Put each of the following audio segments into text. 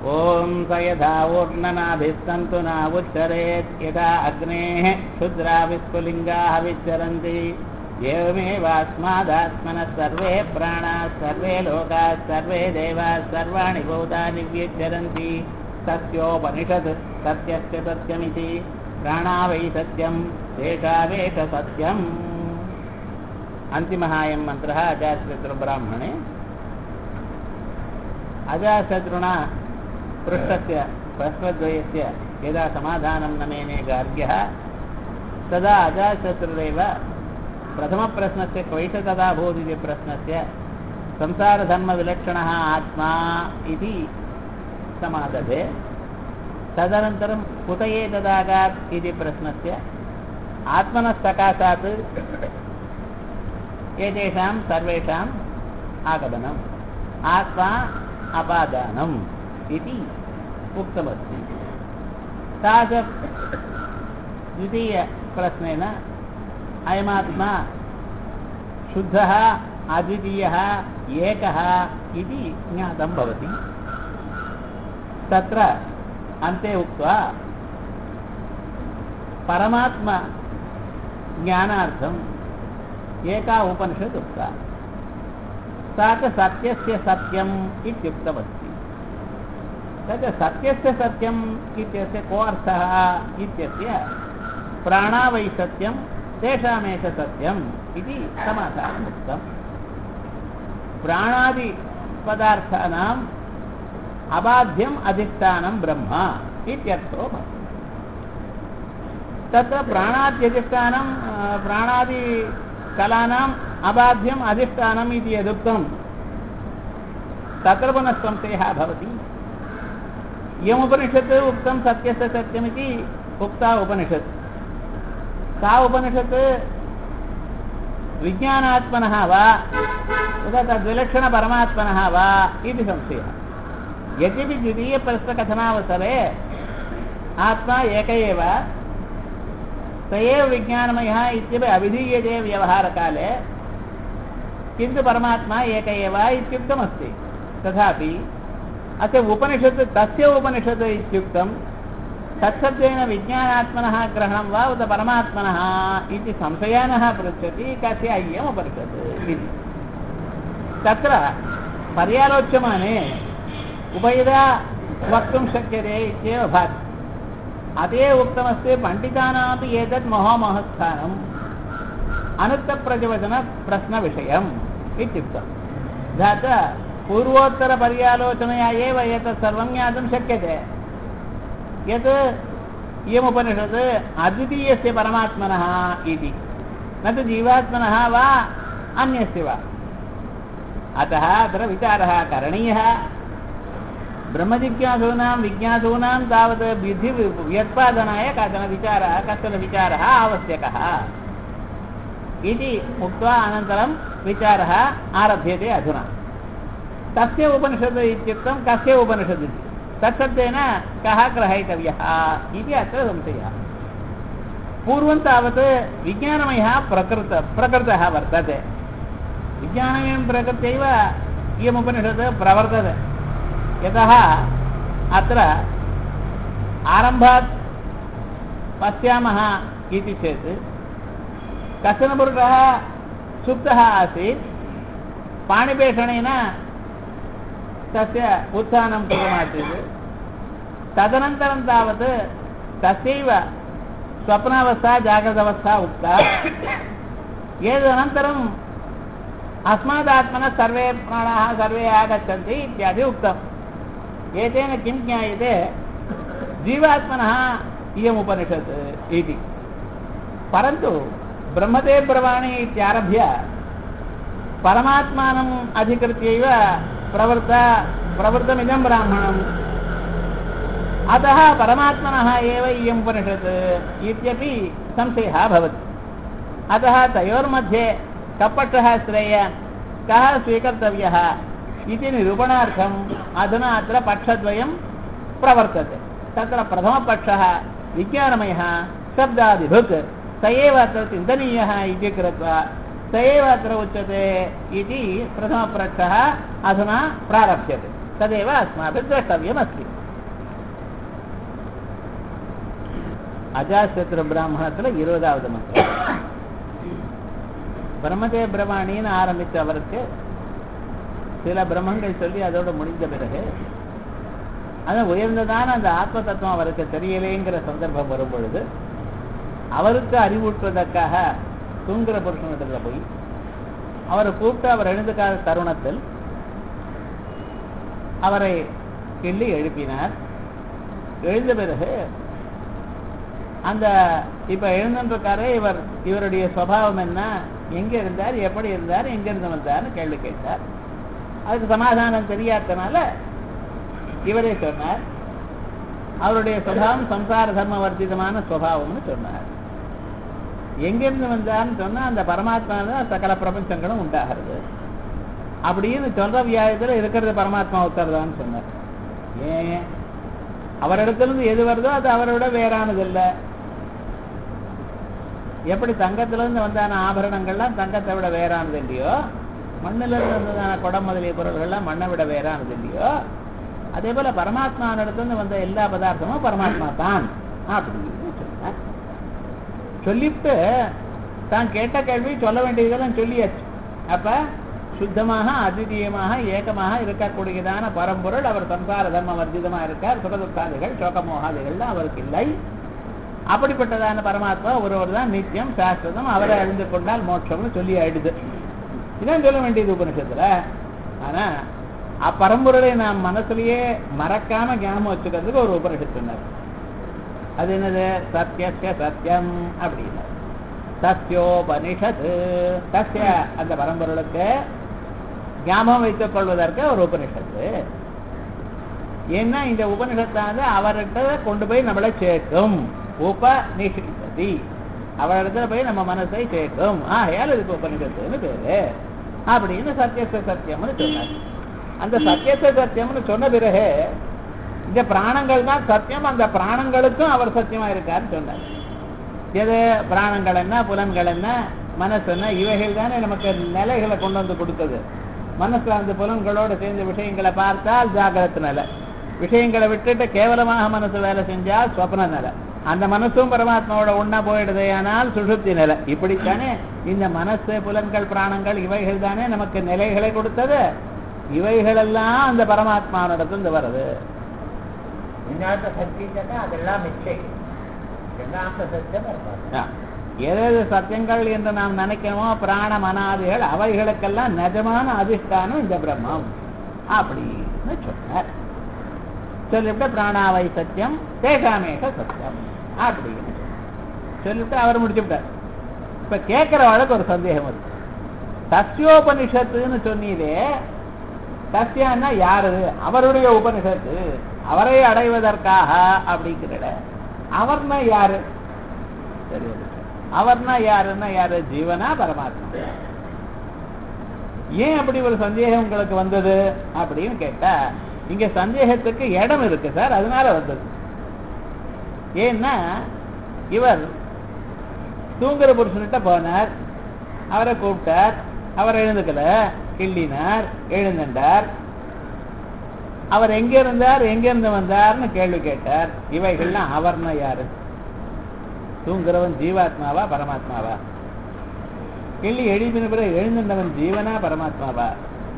ॐ स यथा ऊर्णनाभिस्सन्तु नावुच्चरेत् यथा अग्नेः क्षुद्राविस्फुलिङ्गाः विच्चरन्ति एवमेवास्मादात्मनः सर्वे प्राणाः सर्वे लोकाः सर्वे देवाः सर्वाणि भूतानि व्यच्चरन्ति सत्योपनिषत् सत्यस्य सत्यमिति प्राणा वै सत्यं तेषावेष सत्यम् अन्तिमः अयं मन्त्रः अजाशत्रुब्राह्मणे अजाशत्रुणा पृष्ठस्य प्रश्नद्वयस्य यदा समाधानं न मेने गार्ग्यः तदा अजाशत्रुरेव प्रथमप्रश्नस्य क्वैषतदा भूदिति प्रश्नस्य संसारधर्मविलक्षणः आत्मा इति समादधे तदनन्तरं कुत एतदागात् इति प्रश्नस्य आत्मनः सकाशात् एतेषां सर्वेषाम् आगमनम् आत्मा अपादानम् इति उक्तमस्ति सा च द्वितीयप्रश्नेन अयमात्मा शुद्धः अद्वितीयः एकः इति ज्ञातं भवति तत्र अन्ते उक्त्वा परमात्मज्ञानार्थम् एका उपनिषत् उक्ता सा च सत्यस्य सत्यम् इत्युक्तमस्ति तत् सत्यस्य सत्यम् इत्यस्य को अर्थः इत्यस्य प्राणा वै सत्यं तेषामेष सत्यम् इति समाधानम् उक्तम् प्राणादिपदार्थानाम् अबाध्यम् अधिष्ठानं ब्रह्म इत्यर्थो भवति तत्र प्राणाद्यधिष्ठानं प्राणादिकलानाम् अबाध्यम् अधिष्ठानम् इति यदुक्तं तत्र पुनः संशयः भवति इयमुपनिषत् उक्तं सत्यस्य सत्यमिति उक्ता उपनिषत् सा उपनिषत् विज्ञानात्मनः वा तथा तद्विलक्षणपरमात्मनः वा इति संशयः यद्यपि द्वितीयप्रश्नकथनावसरे आत्मा एक एव स एव विज्ञानमयः इत्यपि अभिधीयते व्यवहारकाले किन्तु परमात्मा एक एव इत्युक्तमस्ति तथापि अस्य उपनिषत् तस्य उपनिषत् इत्युक्तं तत्सत्येन विज्ञानात्मनः ग्रहणं वा उत परमात्मनः इति संशयानः पृच्छति कस्य इयम् उपनिषत् इति तत्र पर्यालोच्यमाने उभयदा वक्तुं शक्यते इत्येव भाति अत एव उक्तमस्ति पण्डितानामपि एतत् महोमहस्थानम् अनुक्तप्रतिवचनप्रश्नविषयम् इत्युक्तम् तथा च पूर्वोत्तरपर्यालोचनया एव एतत् सर्वं ज्ञातुं शक्यते यत् इयमुपनिषत् अद्वितीयस्य परमात्मनः इति न तु जीवात्मनः वा अन्यस्य वा अतः अत्र विचारः करणीयः ब्रह्मजिज्ञासूनां विज्ञासूनां तावत् विधि व्युत्पादनाय कश्चन विचारः कश्चन विचारः आवश्यकः इति उक्त्वा अनन्तरं विचारः आरभ्यते अधुना तस्य उपनिषत् इत्युक्तं कस्य उपनिषत् इति तत्सत्येन कः ग्रहीतव्यः इति अत्र संशयः पूर्वं तावत् विज्ञानमयः प्रकृत प्रकृतः वर्तते विज्ञानमयं प्रकृत्यैव इयमुपनिषत् प्रवर्तते यतः अत्र आरम्भात् पश्यामः इति चेत् कश्चन पुरुषः सुप्तः आसीत् पाणिपेषणेन तस्य उत्थानं कृतमासीत् तदनन्तरं तावत् तस्यैव स्वप्नावस्था जाग्रदवस्था उक्ता एतदनन्तरम् अस्मादात्मनः सर्वे प्राणाः सर्वे आगच्छन्ति इत्यादि उक्तम् एतेन किं ज्ञायते जीवात्मनः इयमुपनिषत् इति परन्तु ब्रह्मते ब्रवाणि इत्यारभ्य परमात्मानम् अधिकृत्यैव प्रवृत्त प्रवृत्तमिदं ब्राह्मणम् अतः परमात्मनः एव इयम् उपनिषत् इत्यपि संशयः भवति अतः तयोर्मध्ये कपटः श्रेय कः स्वीकर्तव्यः इति निरूपणार्थम् अधुना अत्र पक्षद्वयं प्रवर्तते तत्र प्रथमपक्षः विज्ञानमयः शब्दादिभुक् स एव अत्र चिन्तनीयः इति कृत्वा स एव अत्र उच्यते इति प्रथमपक्षः अधुना प्रारभ्यते तदेव अस्माभिः द्रष्टव्यमस्ति அஜாசத்திர பிராமணத்துல இருபதாவது மந்திரம் பிரம்மதே பிரமாணின்னு ஆரம்பிச்ச அவருக்கு சில பிரம்மங்கள் சொல்லி அதோட முடிந்த பிறகு அது உயர்ந்ததான அந்த ஆத்ம தத்துவம் அவருக்கு தெரியலேங்கிற சந்தர்ப்பம் வரும் பொழுது அவருக்கு அறிவூட்டுவதற்காக தூங்குற புருஷனிடத்துல போய் அவரை கூப்பிட்டு அவர் எழுந்துக்காத தருணத்தில் அவரை கிள்ளி எழுப்பினார் எழுந்த பிறகு அந்த இப்ப எழுந்திருக்காரு இவர் இவருடைய சுவாவம் என்ன எங்க இருந்தார் எப்படி இருந்தார் எங்க இருந்து வந்தார்னு கேள்வி கேட்டார் அதுக்கு சமாதானம் தெரியாதனால இவரே சொன்னார் அவருடைய சுபாவம் சம்சார தர்ம வர்த்திதமான சுவாவம்னு சொன்னார் எங்கிருந்து வந்தார்னு சொன்னா அந்த பரமாத்மா தான் சகல பிரபஞ்சங்களும் உண்டாகிறது அப்படின்னு சொல்ற வியாயத்துல இருக்கிறது பரமாத்மா உத்தரதான்னு சொன்னார் ஏன் அவரிடத்திலிருந்து எது வருதோ அது அவரோட வேறானது இல்லை எப்படி தங்கத்துல இருந்து வந்தான ஆபரணங்கள்லாம் தங்கத்தை விட வேறானது இல்லையோ மண்ணில இருந்து வந்ததான குடம் முதலிய பொருள்கள்லாம் மண்ணை விட வேறானது இல்லையோ அதே போல பரமாத்மாவிடத்திலிருந்து வந்த எல்லா பதார்த்தமும் பரமாத்மா தான் அப்படின்னு சொன்னார் சொல்லிவிட்டு தான் கேட்ட கேள்வி சொல்ல வேண்டியதெல்லாம் சொல்லியாச்சு அப்ப சுத்தமாக அதிதீயமாக ஏக்கமாக இருக்கக்கூடியதான பரம்பொருள் அவர் சம்சார தர்ம வர்ஜிதமா இருக்கார் சுகதுக்காதிகள் சோகமோகாதிகள்லாம் அவருக்கு இல்லை அப்படிப்பட்டதான பரமாத்மா ஒருவர் தான் நித்தியம் சாஸ்திரம் அவரை அறிந்து கொண்டால் மோட்சம்னு சொல்லி ஆயிடுது இதான் சொல்ல வேண்டியது உபனிஷத்துல ஆனா அப்பரம்பொருளை நாம் மனசுலயே மறக்காம ஞாபகம் வச்சுக்கிறதுக்கு ஒரு உபனிஷத்து சொன்னார் அது என்னது சத்தியஸ்ய சத்தியம் அப்படின்னு சத்தியோபனிஷத்து சத்திய அந்த பரம்பொருளுக்கு ஞாபகம் வைத்துக் கொள்வதற்கு ஒரு உபனிஷத்து ஏன்னா இந்த உபனிஷத்தானது அவர்கிட்ட கொண்டு போய் நம்மளை சேர்க்கும் உபநிஷதி அவரிடத்துல போய் நம்ம மனசை சேர்க்கும் ஆகையால் இதுக்கு உபனிஷத்துன்னு பேரு அப்படின்னு சத்தியச சத்தியம்னு சொன்னார் அந்த சத்தியச சத்தியம்னு சொன்ன பிறகு இந்த பிராணங்கள் தான் சத்தியம் அந்த பிராணங்களுக்கும் அவர் சத்தியமா இருக்காருன்னு சொன்னார் எது பிராணங்கள் என்ன புலன்கள் என்ன மனசு என்ன இவைகள் தானே நமக்கு நிலைகளை கொண்டு வந்து கொடுத்தது மனசுல அந்த புலன்களோடு சேர்ந்த விஷயங்களை பார்த்தால் ஜாகிரத நிலை விஷயங்களை விட்டுட்டு கேவலமாக மனசு வேலை செஞ்சால் சொப்ன நிலை அந்த மனசும் பரமாத்மாவோட ஒன்னா போயிடுதே ஆனால் சுழுத்தி நிலை இப்படித்தானே இந்த மனசு புலன்கள் பிராணங்கள் இவைகள் தானே நமக்கு நிலைகளை கொடுத்தது இவைகளெல்லாம் அந்த பரமாத்மாவிடத்துல வருது ಜ್ಞಾತ ಸತ್ಯಕ್ಕೆ ಅದೆಲ್ಲ ಮಿಥ್ಯೆ ಜ್ಞಾತ ಸತ್ಯ ಬರಬಾರ್ದು எது சத்தியங்கள் என்று நாம் நினைக்கிறோமோ பிராண மனாதிகள் அவைகளுக்கெல்லாம் நிஜமான அதிஷ்டானம் இந்த பிரம்மம் அப்படின்னு சொன்னார் சொல்லிவிட்டு பிராணாவை சத்தியம் தேகாமேக சத்தியம் அப்படின்னு சொல்லிவிட்டு அவர் முடிச்சுவிட்டார் இப்ப கேட்கிறவளுக்கு ஒரு சந்தேகம் இருக்கு சத்தியோபனிஷத்துன்னு சொன்னீரே சத்தியம்னா யாரு அவருடைய உபனிஷத்து அவரை அடைவதற்காக அப்படிங்கிற அவர்னா யாரு சரி அவர்னா யாருன்னா யாரு ஜீவனா பரமாத்மா ஏன் அப்படி ஒரு சந்தேகம் உங்களுக்கு வந்தது அப்படின்னு கேட்டா இங்க சந்தேகத்துக்கு இடம் இருக்கு சார் அதனால வந்தது ஏன்னா இவர் தூங்குற புருஷன்கிட்ட போனார் அவரை கூப்பிட்டார் அவர் எழுந்துக்கல கிள்ளினார் எழுந்துட்டார் அவர் எங்க இருந்தார் எங்க இருந்து வந்தார்னு கேள்வி கேட்டார் இவைகள்லாம் அவர்னா யாரு தூங்குறவன் ஜீவாத்மாவா பரமாத்மாவா கிள்ளி எழுப்பின பிறகு எழுந்துட்டவன் ஜீவனா பரமாத்மாவா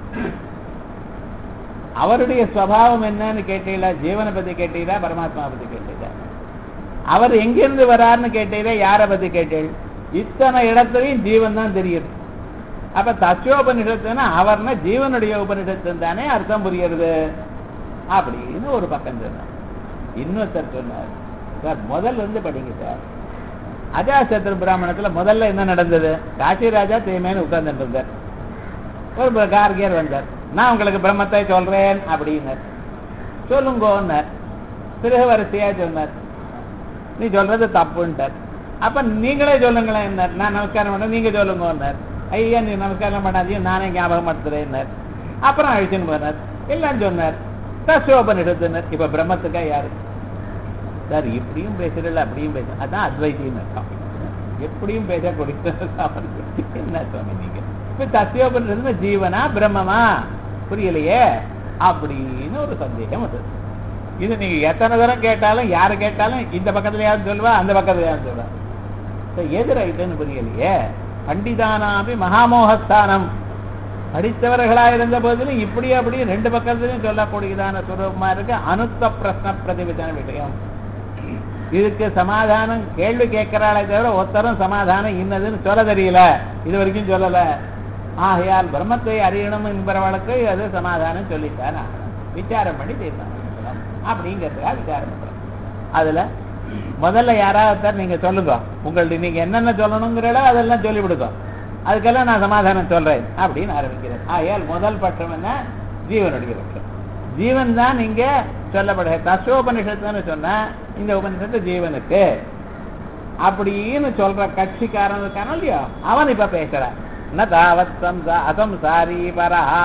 அவருடைய சுவாவம் என்னன்னு கேட்டீங்களா ஜீவனை பத்தி கேட்டீங்களா பரமாத்மா பத்தி கேட்டீங்களா அவர் எங்கிருந்து வராருன்னு கேட்டீங்களா யாரை பத்தி கேட்டீள் இத்தனை இடத்துலையும் ஜீவன் தான் தெரியுது அப்ப தச்சோபனிஷத்துனா அவர்னா ஜீவனுடைய உபனிஷத்து தானே அர்த்தம் புரியுறது அப்படின்னு ஒரு பக்கம் சொன்னார் இன்னொருத்தர் சொன்னார் சார் முதல்ல இருந்து படிங்க சார் அஜாசத்திர பிராமணத்துல முதல்ல என்ன நடந்தது காசி ராஜா தேமேன்னு உட்கார்ந்துட்டு இருந்தார் ஒரு கார்கியர் வந்தார் நான் உங்களுக்கு பிரம்மத்தை சொல்றேன் அப்படின்னார் சொல்லுங்கன்னார் பிறகு வரிசையா சொன்னார் நீ சொல்றது தப்புன்ட்டார் அப்ப நீங்களே சொல்லுங்களேன் என்ன நான் நமஸ்காரம் பண்ண நீங்க சொல்லுங்கன்னார் ஐயா நீ நமஸ்காரம் பண்ணாதையும் நானே ஞாபகம் படுத்துறேன்னார் அப்புறம் அழிச்சுன்னு போனார் இல்லைன்னு சொன்னார் தசோபனிஷத்துனர் இப்ப பிரம்மத்துக்கா யாரு சார் இப்படியும் பேசுறதில்ல அப்படியும் பேச அதான் அத்வைத்தியம் அர்த்தம் எப்படியும் பேசக்கூடிய என்ன சுவாமி நீங்க இப்ப தத்தியோபனிஷத்து ஜீவனா பிரம்மமா புரியலையே அப்படின்னு ஒரு சந்தேகம் அது இது நீங்க எத்தனை தரம் கேட்டாலும் யாரு கேட்டாலும் இந்த பக்கத்துல யாரும் சொல்லுவா அந்த பக்கத்துல யாரும் சொல்லுவா So, எது ரைட்டுன்னு புரியலையே பண்டிதானாபி மகாமோகஸ்தானம் படித்தவர்களா இருந்த போதிலும் இப்படி அப்படி ரெண்டு பக்கத்துலயும் சொல்லக்கூடியதான சுரூபமா இருக்கு அனுத்த பிரश्ன பிரதிபதன விஷயம் இதுக்கு சமாதானம் கேள்வி கேட்கிறாளே தவிர ஒருத்தரும் சமாதானம் இன்னதுன்னு சொல்ல தெரியல இது வரைக்கும் சொல்லல ஆகையால் பிரம்மத்தை அறியணும் என்பவர்களுக்கு அது சமாதானம் சொல்லித்தான் ஆகணும். விசாரம் பண்ணி தீர்மானம் பண்ணணும். அப்படிங்கிறதுக்காக விசாரம் பண்றோம் அதுல முதல்ல யாராவது ஒருத்தர் நீங்க சொல்லுங்க உங்கள்ட்ட நீங்க என்னென்ன சொல்லணுங்கிறதோ அதெல்லாம் சொல்லி விடுங்க அதுக்கெல்லாம் நான் சமாதானம் சொல்றேன் அப்படின்னு ஆரம்பிக்கிறேன் ஆகையால் முதல் பட்சம் என்ன ஜீவனுடைய பட்சம் ஜீவன் தான் இங்க சொல்லப்படுகிற தசோபனிஷத்துன்னு சொன்னா இந்த உபனிஷத்து ஜீவனுக்கு அப்படின்னு சொல்ற கட்சிக்காரன் இருக்கானோ இல்லையோ அவன் இப்ப பேசுறான் ந தாவத் சம்சா அசம்சாரி பரஹா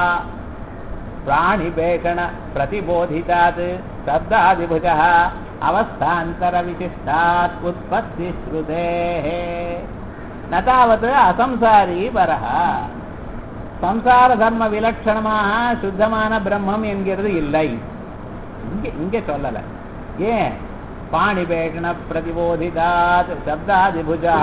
பிராணிபேஷண பிரதிபோதிதாத் சப்தாதிபுஜ அவஸ்தாந்தர விசிஷ்டாத் உற்பத்தி ஸ்ருதேः ந தாவத் அசம்சாரி பரஹா சம்சார தர்ம விலட்சணமாக சுத்தமான பிரம்மம் என்கிறது இல்லை இங்க இங்க சொல்லல ஏன் பாணிபேஷண பிரதிபோதிதாத் சப்தாதிபுஜா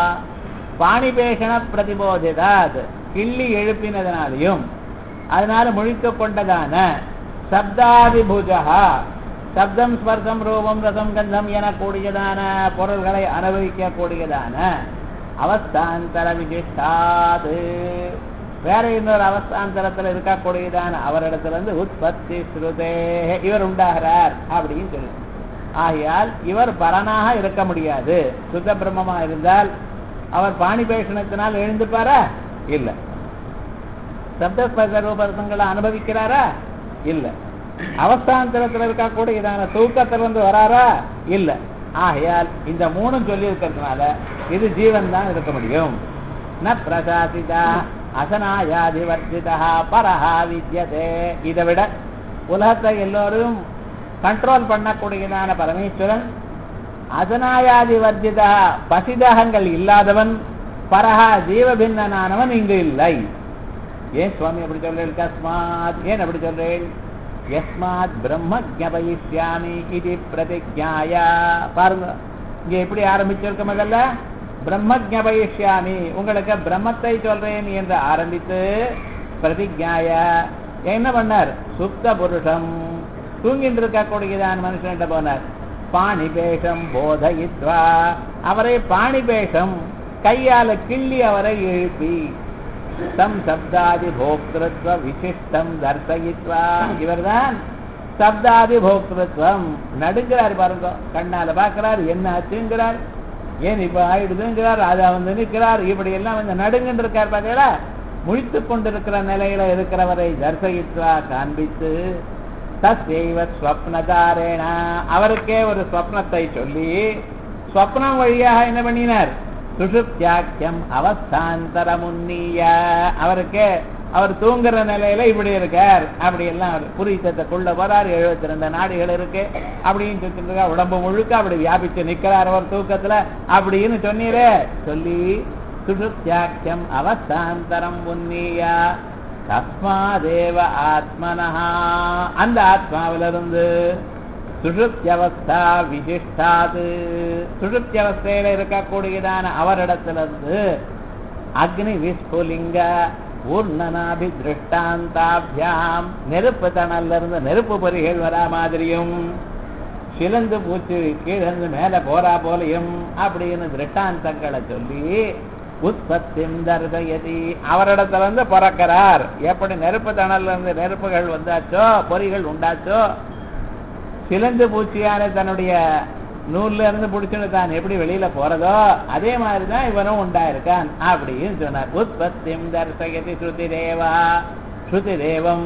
பாணிபேஷண பிரதிபோதிதாத் கிள்ளி எழுப்பினதனாலையும் அதனால முழித்து கொண்டதான சப்தாதிபுஜா சப்தம் ஸ்பர்சம் ரூபம் ரசம் கந்தம் எனக்கூடியதான பொருள்களை அனுபவிக்கக்கூடியதான அவஸ்தாந்தர விசிஷ்டாது வேற இன்னொரு அவஸ்தாந்தரத்துல இருக்கக்கூடியதான அவரிடத்துல இருந்து உற்பத்தி ஸ்ருதே இவர் உண்டாகிறார் அப்படின்னு சொல்லு ஆகையால் இவர் பரனாக இருக்க முடியாது சுத்த பிரம்மமா இருந்தால் அவர் பாணிபேஷணத்தினால் எழுந்துப்பாரா இல்ல சப்தஸ்பர்ச ரூபரசங்களை அனுபவிக்கிறாரா இல்ல அவஸ்தாந்தரத்துல இருக்கக்கூடியதான தூக்கத்திலிருந்து வராரா இல்ல ஆகையால் இந்த மூணும் சொல்லி இருக்கிறதுனால இது ஜீவன் தான் இருக்க முடியும் ந பிரசாசிதா அசனாயாதிவர்ஜிதா பரஹா வித்யதே இதை விட உலகத்தை எல்லோரும் கண்ட்ரோல் பண்ணக்கூடியதான பரமேஸ்வரன் அசனாயாதி வர்ஜிதா பசிதகங்கள் இல்லாதவன் பரஹா ஜீவபின்னனானவன் இங்கு இல்லை ஏன் சுவாமி அப்படி சொல்றேன் கஸ்மாத் ஏன் அப்படி சொல்றேன் யஸ்மாத் பிரம்ம ஜபயிஷ்யாமி இது பிரதிஜாயா பாருங்க இங்க எப்படி ஆரம்பிச்சிருக்க முதல்ல பிரம்ம ஜபயிஷ்யாமி உங்களுக்கு பிரம்மத்தை சொல்றேன் என்று ஆரம்பித்து பிரதிஜாய என்ன பண்ணார் சுப்த புருஷம் தூங்கிட்டு இருக்கக்கூடியதான் மனுஷன்கிட்ட போனார் பாணிபேஷம் போதயித்வா அவரை பாணிபேஷம் கையால கிள்ளி அவரை எழுப்பி தம் சப்தாதி போக்திருத்வ விசிஷ்டம் தர்சயித்வா இவர்தான் சப்தாதி போக்திருத்வம் நடுங்கிறார் பாருங்க கண்ணால பார்க்கிறார் என்ன ஆச்சுங்கிறார் ஏன் இப்ப ஆயிடுதுங்கிறார் ராஜா வந்து நிற்கிறார் இப்படி எல்லாம் வந்து நடுங்குன்னு இருக்கார் பார்த்தீங்களா முழித்து கொண்டிருக்கிற நிலையில இருக்கிறவரை தர்சயித்வா காண்பித்து தஸ்யைவ ஸ்வப்னதாரேண அவருக்கே ஒரு ஸ்வப்னத்தை சொல்லி ஸ்வப்னம் வழியாக என்ன பண்ணினார் சுஷுப்தியாக்கியம் அவஸ்தாந்தர முன்னிய அவருக்கு அவர் தூங்குற நிலையில இப்படி இருக்கார் அப்படி எல்லாம் அவர் புரித்தத்துக்குள்ள போறார் எழுபத்தி ரெண்டு நாடுகள் இருக்கு அப்படின்னு சொல்லிட்டு இருக்கா உடம்பு முழுக்க அப்படி வியாபிச்சு நிக்கிறார் அவர் தூக்கத்துல அப்படின்னு சொன்னீரே சொல்லி சுஷுப்தியாக்கியம் அவஸ்தாந்தரம் முன்னிய தஸ்மாதேவ ஆத்மனஹா அந்த ஆத்மாவிலிருந்து சுஷுப்தியவஸ்தா விசிஷ்டாது சுஷுப்தியவஸ்தையில இருக்கக்கூடியதான அவரிடத்திலிருந்து அக்னி விஸ்புலிங்க ஊர்ணனாபி திருஷ்டாந்தாபியாம் நெருப்பு தணல்ல இருந்து நெருப்பு பொறிகள் வரா மாதிரியும் சிலந்து பூச்சி கீழந்து மேல போறா போலையும் அப்படின்னு திருஷ்டாந்தங்களை சொல்லி உற்பத்திம் தர்தயதி அவரிடத்துல இருந்து பிறக்கிறார் எப்படி நெருப்பு தணல்ல இருந்து நெருப்புகள் வந்தாச்சோ பொறிகள் உண்டாச்சோ சிலந்து பூச்சியான தன்னுடைய நூல்ல இருந்து பிடிச்சுன்னு தான் எப்படி வெளியில போறதோ அதே மாதிரிதான் இவனும் உண்டாயிருக்கான் அப்படின்னு சொன்னார் உற்பத்திம் தர்சயதி ஸ்ருதி தேவா ஸ்ருதி தேவம்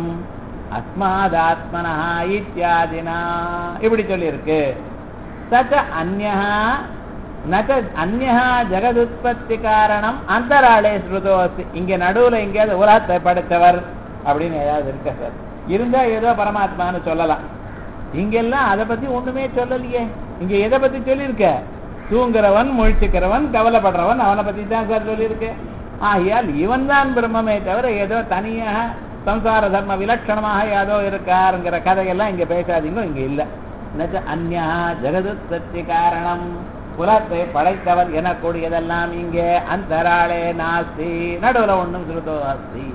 அஸ்மாதாத்மனா இத்தியாதினா இப்படி சொல்லியிருக்கு சச்ச அந்யா நச்ச அந்யா ஜெகதுத்பத்தி காரணம் அந்தராளே ஸ்ருதோஸ்தி இங்க நடுவுல எங்கேயாவது உலகத்தை படைத்தவர் அப்படின்னு ஏதாவது இருக்க சார் இருந்தா ஏதோ பரமாத்மான்னு சொல்லலாம் இங்கெல்லாம் அதை பத்தி ஒண்ணுமே சொல்லலையே இங்க எதை பத்தி சொல்லியிருக்க தூங்குறவன் முழிச்சுக்கிறவன் கவலைப்படுறவன் அவனை பத்தி தான் சார் சொல்லியிருக்கு ஆகையால் இவன் தான் பிரம்மமே தவிர ஏதோ தனியாக சம்சார தர்ம விலட்சணமாக யாதோ இருக்காருங்கிற கதையெல்லாம் இங்க பேசாதீங்க இங்க இல்ல நச்ச அந்யா ஜெகதுத்பத்தி காரணம் குலத்தை படைத்தவர் எனக்கூடியதெல்லாம் இங்கே அந்தராளே நாஸ்தி நடுவுல ஒண்ணும் சுருதோ அஸ்தி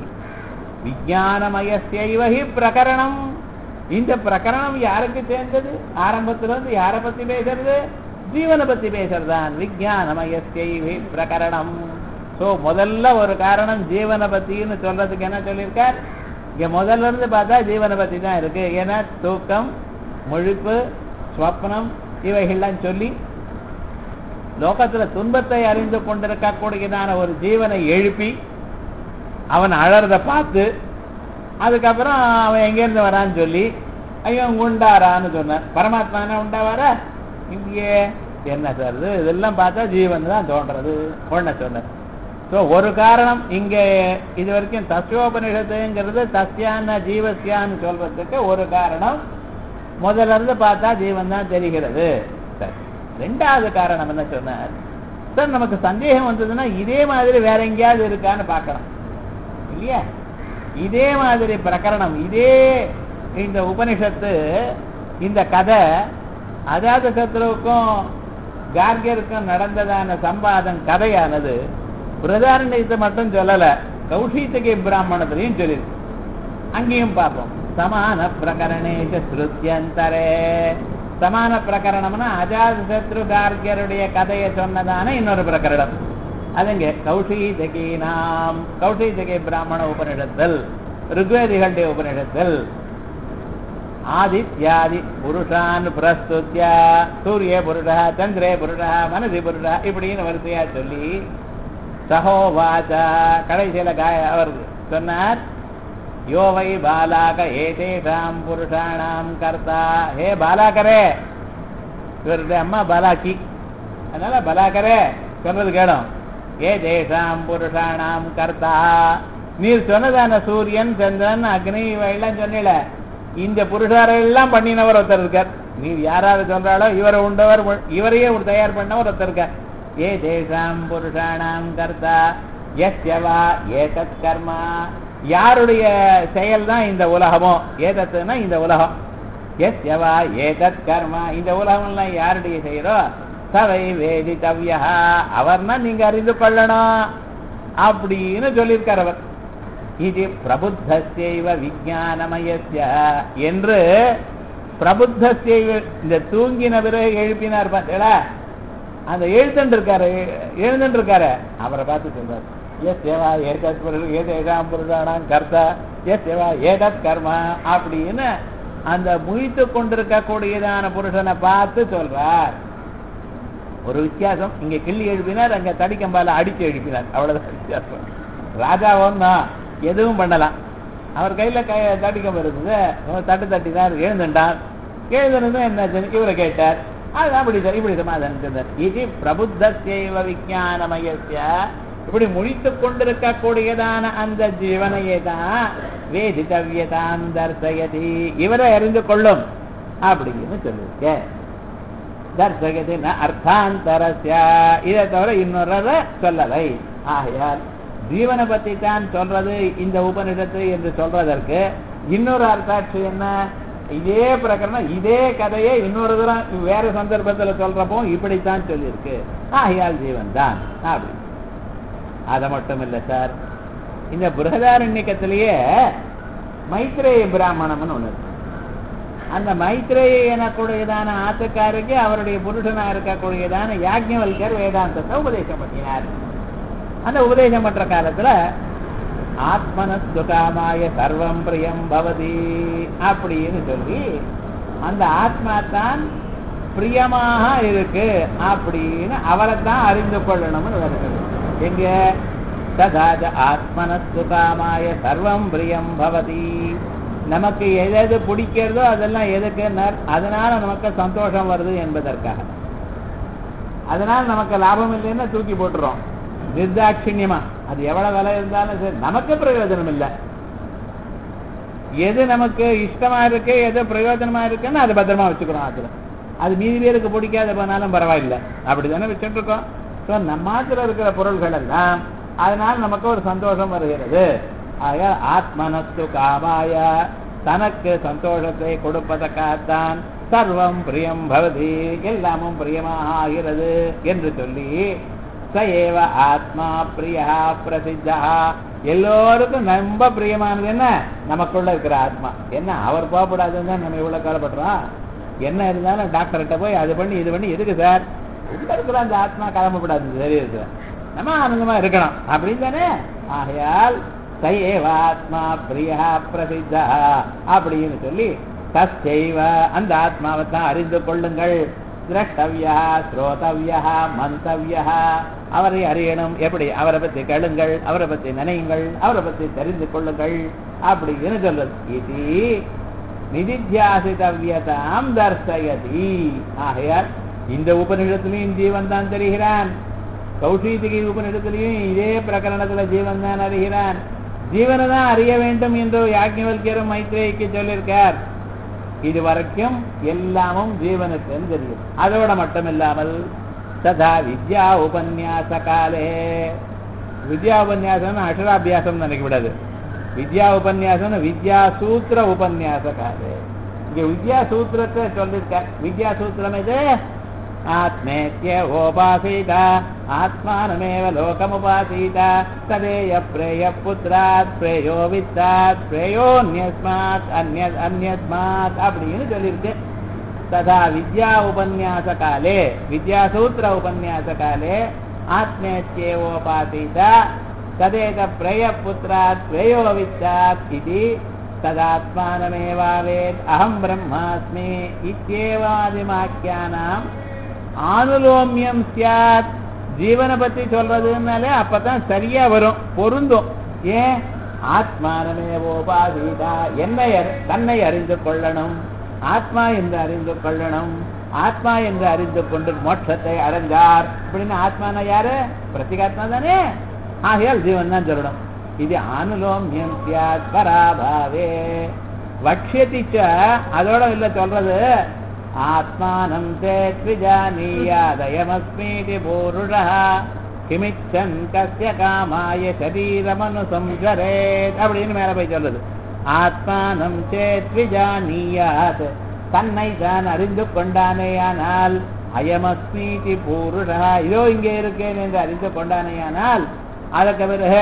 விஜயானமயசைவகி பிரகரணம் இந்த பிரகரணம் யாருக்கு சேர்ந்தது ஆரம்பத்துல இருந்து யாரை பத்தி பேசுறது ஜீவனை பத்தி பேசுறதுதான் விஜயானமயசைவி பிரகரணம் சோ முதல்ல ஒரு காரணம் ஜீவனை பத்தின்னு சொல்றதுக்கு என்ன சொல்லியிருக்கார் இங்க முதல்ல இருந்து பார்த்தா ஜீவனை பத்தி தான் இருக்கு ஏன்னா தூக்கம் முழிப்பு ஸ்வப்னம் இவைகள்லாம் சொல்லி லோகத்துல துன்பத்தை அறிந்து கொண்டிருக்கக்கூடியதான ஒரு ஜீவனை எழுப்பி அவன் அழறத பார்த்து அதுக்கப்புறம் அவன் எங்கேருந்து வரான்னு சொல்லி ஐயோ உண்டாரான்னு சொன்னான் பரமாத்மா என்ன உண்டாவாரா இங்கே என்ன சார் இது இதெல்லாம் பார்த்தா ஜீவன் தான் தோன்றது ஒன்ன சொன்னார் ஸோ ஒரு காரணம் இங்கே இது வரைக்கும் தஸ்யோபனிஷத்துங்கிறது தஸ்யான ஜீவஸ்யான்னு சொல்றதுக்கு ஒரு காரணம் முதல்ல இருந்து பார்த்தா ஜீவன் தான் தெரிகிறது சரி ரெண்டாவது காரணம் என்ன சொன்னார் சார் நமக்கு சந்தேகம் வந்ததுன்னா இதே மாதிரி வேற எங்கேயாவது இருக்கான்னு பார்க்கணும் இல்லையா இதே மாதிரி பிரகரணம் இதே இந்த உபனிஷத்து இந்த கதை அஜாத சத்ருவுக்கும் கார்கியருக்கும் நடந்ததான சம்பாதம் கதையானது பிரதாரண்யத்தை மட்டும் சொல்லல கௌஷித்தகை பிராமணத்திலையும் சொல்லியிருக்கு அங்கேயும் பார்ப்போம் சமான பிரகரணேஷ ஸ்ருத்தியந்தரே சமான பிரகரணம்னா அஜாத சத்ரு கார்கியருடைய கதையை சொன்னதான இன்னொரு பிரகரணம் அதுங்க கௌஷீதகி நாம் கௌஷீதகி பிராமண உபனிடத்தில் ருக்வேதிகளுடைய உபனிடத்தில் ஆதித்யாதி புருஷான் பிரஸ்துத்ய சூரிய புருஷா சந்திரே புருஷா மனதி புருஷா இப்படின்னு வரிசையா சொல்லி சகோவாச்ச கடைசியில காய அவர் சொன்னார் யோவை பாலாக ஏதேஷாம் புருஷானாம் கர்த்தா ஹே பாலாகரே இவருடைய அம்மா பாலாக்கி அதனால பாலாகரே சொல்றது கேடும் ஏ தேசாம் புருஷானாம் கர்த்தா நீர் சொன்னதான சூரியன் சந்திரன் அக்னி இவையெல்லாம் சொன்னீல இந்த புருஷாரெல்லாம் பண்ணினவர் ஒருத்தர் இருக்கார் நீர் யாராவது சொல்றாலோ இவரை உண்டவர் இவரையே ஒரு தயார் பண்ணவர் ஒருத்தர் இருக்கார் ஏ தேசாம் புருஷானாம் கர்த்தா எஸ்யவா ஏதத் கர்மா யாருடைய செயல் தான் இந்த உலகமோ ஏதத்துனா இந்த உலகம் எஸ்யவா ஏதத் கர்மா இந்த உலகம்லாம் யாருடைய செய்யறோ சவை வேதித்தவ்யா அவர்னா நீங்க அறிந்து கொள்ளணும் அப்படின்னு சொல்லியிருக்கார் அவர் இது பிரபுத்தசைவ விஜயானமயஸ்ய என்று பிரபுத்தசைவ இந்த தூங்கின பிறகு எழுப்பினார் பார்த்தீங்களா அந்த எழுத்துட்டு இருக்காரு எழுந்துட்டு இருக்காரு அவரை பார்த்து சொல்றாரு எஸ் சேவா ஏதத் புருஷ ஏதேகாம் புருஷானாம் கர்த்தா எஸ் சேவா ஏதத் கர்மா அப்படின்னு அந்த முழித்து கொண்டிருக்கக்கூடியதான புருஷனை பார்த்து சொல்றார் ஒரு வித்தியாசம் இங்க கிள்ளி எழுப்பினார் அங்க தடிக்கம்பால அடிச்சு எழுப்பினார் அவ்வளவுதான் வித்தியாசம் ராஜாவும் தான் எதுவும் பண்ணலாம் அவர் கையில கை தடிக்கம் இருக்குது அவர் தட்டு தட்டினார் எழுந்துட்டான் எழுதுனதும் என்ன இவரை கேட்டார் அது அப்படி சார் இப்படி சமாதானம் சொன்னார் இது பிரபுத்தசைவ விஜயானமயசிய இப்படி முடித்து கொண்டிருக்கக்கூடியதான அந்த ஜீவனையே தான் வேதித்தவ்யதான் தர்சயதி இவரை அறிந்து கொள்ளும் அப்படின்னு சொல்லியிருக்கேன் தர்சகதி அர்த்தாந்தரஸ்ய இதை தவிர இன்னொரு சொல்லலை ஆகையால் ஜீவனை பத்தி தான் சொல்றது இந்த உபனிஷத்து என்று சொல்றதற்கு இன்னொரு அர்த்தாட்சி என்ன இதே பிரகரணம் இதே கதையை இன்னொரு தரம் வேற சந்தர்ப்பத்துல சொல்றப்போ இப்படித்தான் சொல்லியிருக்கு ஆகையால் ஜீவன் தான் அப்படி அதை மட்டும் இல்லை சார் இந்த புரகதாரண்யக்கத்திலேயே மைத்ரேய பிராமணம்னு ஒண்ணு இருக்கு அந்த மைத்ரேய எனக்கூடியதான ஆத்துக்காருக்கு அவருடைய புருஷனா இருக்கக்கூடியதான யாஜ்ஞவல்கர் வேதாந்தத்தை உபதேசம் பண்ணினார் அந்த உபதேசம் பண்ற காலத்துல ஆத்மனஸ்துகாமாய சர்வம் பிரியம் பவதி அப்படின்னு சொல்லி அந்த ஆத்மா தான் பிரியமாக இருக்கு அப்படின்னு அவரை தான் அறிந்து கொள்ளணும்னு வருகிறது எங்க ததாஜ ஆத்மனஸ்துகாமாய சர்வம் பிரியம் பவதி நமக்கு எது எது பிடிக்கிறதோ அதெல்லாம் எதுக்கு அதனால நமக்கு சந்தோஷம் வருது என்பதற்காக அதனால நமக்கு லாபம் இல்லைன்னா தூக்கி போட்டுறோம் நிர்தாட்சிணியமா அது எவ்வளவு விலை இருந்தாலும் சரி நமக்கு பிரயோஜனம் இல்லை எது நமக்கு இஷ்டமா இருக்கு எது பிரயோஜனமா இருக்குன்னு அதை பத்திரமா வச்சுக்கிறோம் அதுல அது மீதி பேருக்கு பிடிக்காத போனாலும் பரவாயில்லை அப்படிதானே வச்சுட்டு இருக்கோம் ஸோ நம்மாத்துல இருக்கிற பொருள்கள் எல்லாம் அதனால நமக்கு ஒரு சந்தோஷம் வருகிறது ஆக ஆத்மனஸ்து காமாய தனக்கு சந்தோஷத்தை கொடுப்பதற்காகத்தான் சர்வம் பிரியம் பவதி எல்லாமும் பிரியமாக ஆகிறது என்று சொல்லி ச ஏவ ஆத்மா பிரியா பிரசித்தா எல்லோருக்கும் ரொம்ப பிரியமானது என்ன நமக்குள்ள இருக்கிற ஆத்மா என்ன அவர் போகக்கூடாதுன்னு தான் நம்ம இவ்வளவு கவலைப்படுறோம் என்ன இருந்தாலும் டாக்டர்கிட்ட போய் அது பண்ணி இது பண்ணி எதுக்கு சார் உள்ள இருக்கிற அந்த ஆத்மா கிளம்பக்கூடாது தெரியுது நம்ம ஆனந்தமா இருக்கணும் அப்படின்னு தானே ஆகையால் சைவாத்மா பிரியா பிரசித்தா அப்படின்னு சொல்லி தஸ்சைவ அந்த ஆத்மாவை தான் அறிந்து கொள்ளுங்கள் திரஷ்டவியா ஸ்ரோதவியா மந்தவியா அவரை அறியணும் எப்படி அவரை பத்தி கேளுங்கள் அவரை பத்தி நினையுங்கள் அவரை பத்தி தெரிந்து கொள்ளுங்கள் அப்படின்னு சொல்றது இது நிதித்தியாசிதவியதாம் தர்சயதி ஆகையால் இந்த உபநிஷத்திலையும் ஜீவன் தான் தெரிகிறான் கௌஷீதிகை உபநிடத்திலையும் இதே பிரகரணத்துல ஜீவன் தான் அறிகிறான் ஜீவனை தான் அறிய வேண்டும் என்று யாஜ்ஞவல்கியரும் மைத்ரேயிக்கு சொல்லியிருக்கார் இது வரைக்கும் எல்லாமும் ஜீவனுக்கு தெரியும் அதோட மட்டும் இல்லாமல் ததா வித்யா உபன்யாச காலே வித்யா உபன்யாசம் அக்ஷராபியாசம் நினைக்க விடாது வித்யா உபன்யாசம் வித்யா சூத்திர உபன்யாச காலே இங்க வித்யா சூத்திரத்தை சொல்லியிருக்க வித்யா சூத்திரம் இது ஆத்மேத்ய ஓபாசீத ஆத்மானமேவ லோகமுபாசீத ததேய பிரேய புத்திராத் பிரேயோ வித்தாத் பிரேயோன்யஸ்மாத் அந்ய அந்யஸ்மாத் அப்படின்னு சொல்லியிருக்கு ததா வித்யா உபன்யாச காலே வித்யா சூத்திர உபன்யாச காலே ஆத்மேத்யேவோபாசீத ததேக பிரய புத்திராத் பிரேயோ வித்தாத் இது ததாத்மானமேவாவேத் அகம் பிரம்மாஸ்மி இத்தியேவாதிமாக்கியானாம் ஆனுலோமியம் சியாத் ஜீவனை பத்தி சொல்றதுனாலே அப்பதான் சரியா வரும் பொருந்தும் ஏன் ஆத்மானமேவோபாதீதா என்னை அறி- தன்னை அறிந்து கொள்ளணும் ஆத்மா என்று அறிந்து கொள்ளணும் ஆத்மா என்று அறிந்து கொண்டு மோட்சத்தை அடைஞ்சார் அப்படின்னு ஆத்மான யாரு பிரத்திகாத்மா தானே ஆகையால் ஜீவன் தான் சொல்லணும் இது ஆனுலோமியம் சியாத் பராபாவே வக்ஷதி ச அதோட இல்ல சொல்றது ஆத்மானம் தேத்விஜானீயாதயமஸ்மீதி பூருஷா கிமிச்சன் கஸ்ய காமாய சரீரமனு சம்சரேத் அப்படின்னு மேல போய் சொல்றது ஆத்மானம் சேத்விஜானீயாத் தன்னை தான் அறிந்து கொண்டானேயானால் அயமஸ்மீதி பூருஷா இதோ இங்கே இருக்கேன் என்று அறிந்து கொண்டானேயானால் அதற்கு பிறகு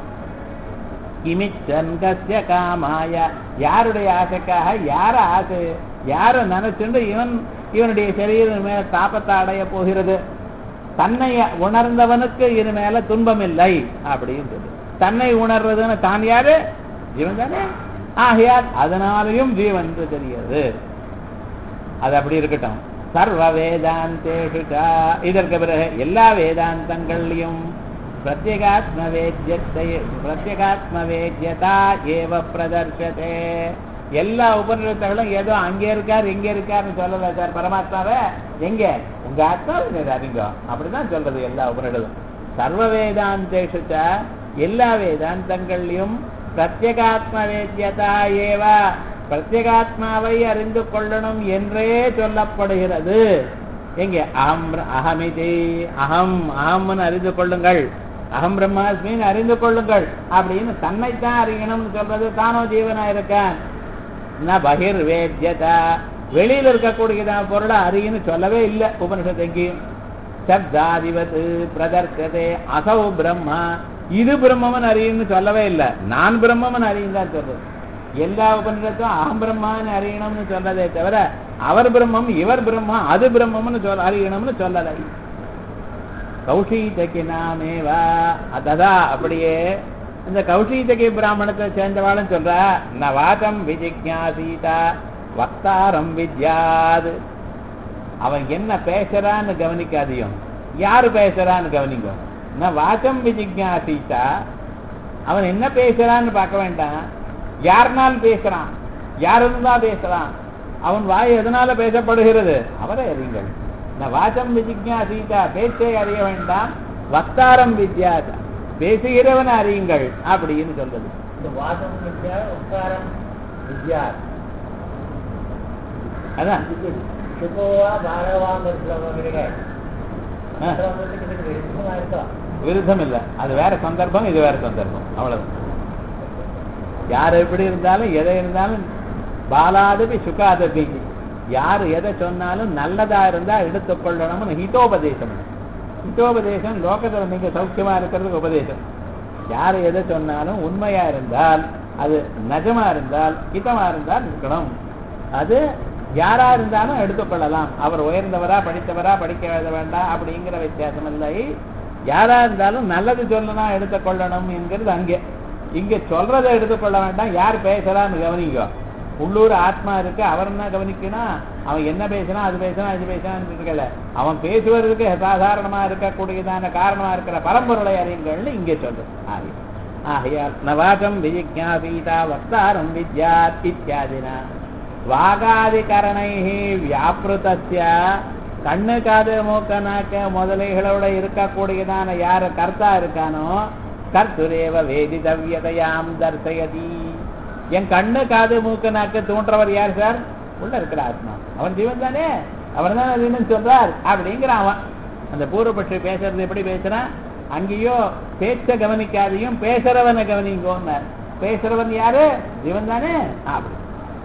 கிமிச்சன் கஸ்ய காமாய யாருடைய ஆசைக்காக யார ஆசை யார நினைச்சுண்டு இவன் இவனுடைய சரீரம் மேல தாபத்தை அடைய போகிறது தன்னை உணர்ந்தவனுக்கு இது மேல துன்பம் இல்லை அப்படின்னு சொல்லு தன்னை உணர்றதுன்னு தான் யாரு ஜீவன் தானே ஆகையால் அதனாலையும் ஜீவன் என்று தெரிகிறது அது அப்படி இருக்கட்டும் சர்வ வேதாந்தேஷு ச. இதற்கு பிறகு எல்லா வேதாந்தங்கள்லையும் பிரத்யேகாத்ம வேத்யத்தை பிரத்யேகாத்ம வேத்யதா ஏவ பிரதர்ஷதே எல்லா உபநிடத்தங்களும் ஏதோ அங்கே இருக்கார் இங்க இருக்காருன்னு சொல்லல சார் பரமாத்மாவை எங்க உங்க ஆத்மாவை நீங்க அறிங்க அப்படிதான் சொல்றது எல்லா உபநிடதும் சர்வ வேதாந்தேஷு ச. எல்லா வேதாந்தங்கள்லையும் பிரத்யேகாத்ம வேத்யதா ஏவ பிரத்யேகாத்மாவை அறிந்து கொள்ளணும் என்றே சொல்லப்படுகிறது எங்க அகம் பிர- அகமிதி அகம் அகம்னு அறிந்து கொள்ளுங்கள் அகம் பிரம்மாஸ்மின்னு அறிந்து கொள்ளுங்கள் அப்படின்னு தன்னைத்தான் அறியணும்னு சொல்றது தானோ ஜீவனா இருக்கான் ந பகிர் வேத்யதா வெளியில இருக்கக்கூடியதான் பொருளை அறியுன்னு சொல்லவே இல்லை உபனிஷத்து எங்கேயும் சப்தாதிபத்து பிரதர்க்கதே அசௌ பிரம்மா இது பிரம்மமன் அறியும்னு சொல்லவே இல்லை நான் பிரம்மமன் அறியும் தான் சொல்றது எல்லா உபனிஷத்தும் அகம் பிரம்மான்னு அறியணும்னு சொல்லதே தவிர அவர் பிரம்மம் இவர் பிரம்மா அது பிரம்மம்னு சொல்ல அறியணும்னு சொல்லலை கௌஷீதகி நாமேவா அததா அப்படியே இந்த கௌஷீதகி பிராமணத்தை சேர்ந்தவாளும் சொல்றா ந வாதம் விஜிக்யாசீதா வக்தாரம் வித்யாது அவன் என்ன பேசுறான்னு கவனிக்காதியும் யாரு பேசுறான்னு கவனிங்க நான் வாச்சம் விஜிக்யாசீதா அவன் என்ன பேசுறான்னு பார்க்க வேண்டாம் யாருனால் பேசுறான் யாருன்னு பேசுறான் அவன் வாய் எதனால பேசப்படுகிறது அவரை அறியுங்கள் நான் வாச்சம் விஜிக்யாசீதா பேச்சை அறிய வேண்டாம் வக்தாரம் வித்யாதா பேசுகிறவன் அறியுங்கள் அப்படின்னு சொல்றது இந்த வாசம் வித்யா உட்காரம் வித்யா அதான் சுகோவா பாரவாங்க கிடையாது ஆ. விருப்பமா இருக்கா விருத்தம் இல்ல அது வேற சந்தர்ப்பம் இது வேற சந்தர்ப்பம் அவ்வளவு யார் எப்படி இருந்தாலும் எதை இருந்தாலும் பாலாதபி சுகாதபி யார் எதை சொன்னாலும் நல்லதா இருந்தா எடுத்துக்கொள்ளணும்னு ஹிதோபதேசம் ஹிதோபதேசம் லோகத்துல நீங்க சௌக்கியமா இருக்கிறதுக்கு உபதேசம் யார் எதை சொன்னாலும் உண்மையா இருந்தால் அது நஜமா இருந்தால் ஹிதமா இருந்தால் இருக்கணும் அது யாரா இருந்தாலும் எடுத்துக்கொள்ளலாம் அவர் உயர்ந்தவரா படித்தவரா படிக்க எழுத வேண்டாம் அப்படிங்கிற வித்தியாசம் இல்லை யாரா இருந்தாலும் நல்லது சொல்லணும் எடுத்துக்கொள்ளணும் என்கிறது அங்கே இங்க சொல்றதை எடுத்துக்கொள்ள வேண்டாம் யார் பேசுறான்னு கவனிங்க உள்ளூர் ஆத்மா இருக்கு அவர் என்ன கவனிக்கணும் அவன் என்ன பேசுறான் அது பேசுறான் இது பேசுறான்னு இருக்கல அவன் பேசுவதற்கு சாதாரணமா இருக்கக்கூடியதான காரணமா இருக்கிற பரம்பொருளை அறியுங்கள்னு இங்கே சொல்றது ஆகிய ஆகையால் நவாகம் விஜிஜாபீதா வக்தாரம் வித்யாத் இத்தியாதினா வாகாதிகரணை வியாபிருத்தஸ்ய கண்ணு காது மூக்க நாக்க முதலைகளோட இருக்கக்கூடியதான யாரு கர்த்தா இருக்கானோ கர்த்துரேவ வேதிதவ்யதையாம் தர்சயதி என் கண்ணு காது மூக்கு நாக்கு தூண்டுறவர் யார் சார் உள்ள இருக்கிற ஆத்மா அவன் ஜீவன் தானே அவர் தான் அதுன்னு சொல்றார் அப்படிங்கிற அவன் அந்த பூர்வபட்சி பேசுறது எப்படி பேசுறான் அங்கேயோ பேச்ச கவனிக்காதையும் பேசுறவனை கவனிங்கோன்னார் பேசுறவன் யாரு ஜீவன் தானே அப்படி